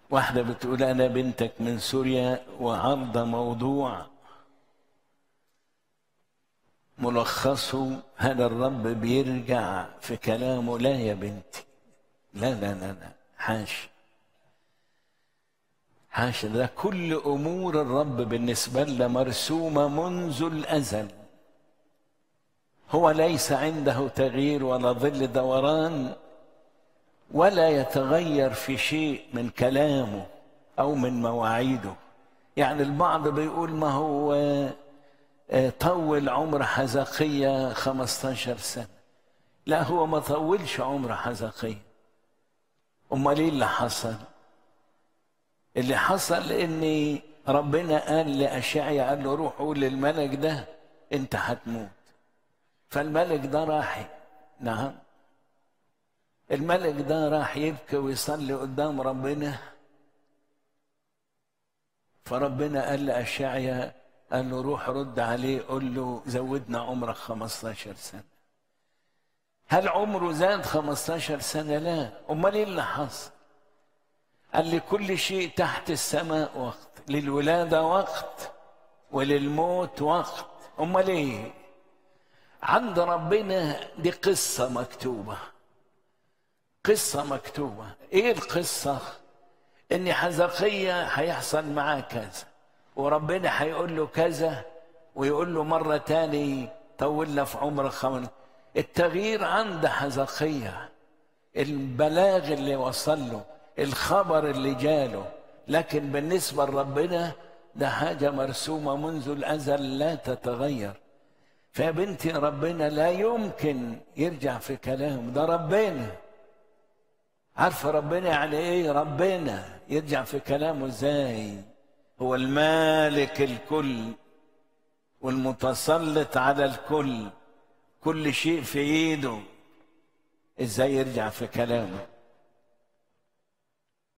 واحدة بتقول أنا بنتك من سوريا وعارضة موضوع ملخصه هل الرب بيرجع في كلامه لا يا بنتي لا لا لا لا حاشا حاشا ده كل امور الرب بالنسبه لنا مرسومه منذ الازل هو ليس عنده تغيير ولا ظل دوران ولا يتغير في شيء من كلامه او من مواعيده يعني البعض بيقول ما هو طول عمر حزقية 15 سنة لا هو ما طولش عمر حزقية امال ايه اللي حصل اللي حصل ان ربنا قال لاشعيا قال له روح قول للملك ده انت هتموت فالملك ده راح نعم الملك ده راح يبكي ويصلي قدام ربنا فربنا قال لاشعيا قال له روح رد عليه قول له زودنا عمرك 15 سنه هل عمره زاد 15 سنه لا امال ايه اللي حصل قال لي كل شيء تحت السماء وقت للولادة وقت وللموت وقت أمال إيه عند ربنا دي قصة مكتوبة قصة مكتوبة إيه القصة إن حزقية هيحصل معاه كذا وربنا هيقول له كذا ويقول له مرة تاني طولنا في عمر خمس التغيير عند حزقية البلاغ اللي وصل له الخبر اللي جاله لكن بالنسبة لربنا ده حاجة مرسومة منذ الأزل لا تتغير فيا بنتي ربنا لا يمكن يرجع في كلامه ده ربنا عارفة ربنا يعني ايه ربنا يرجع في كلامه ازاي هو المالك الكل والمتسلط على الكل كل شيء في ايده ازاي يرجع في كلامه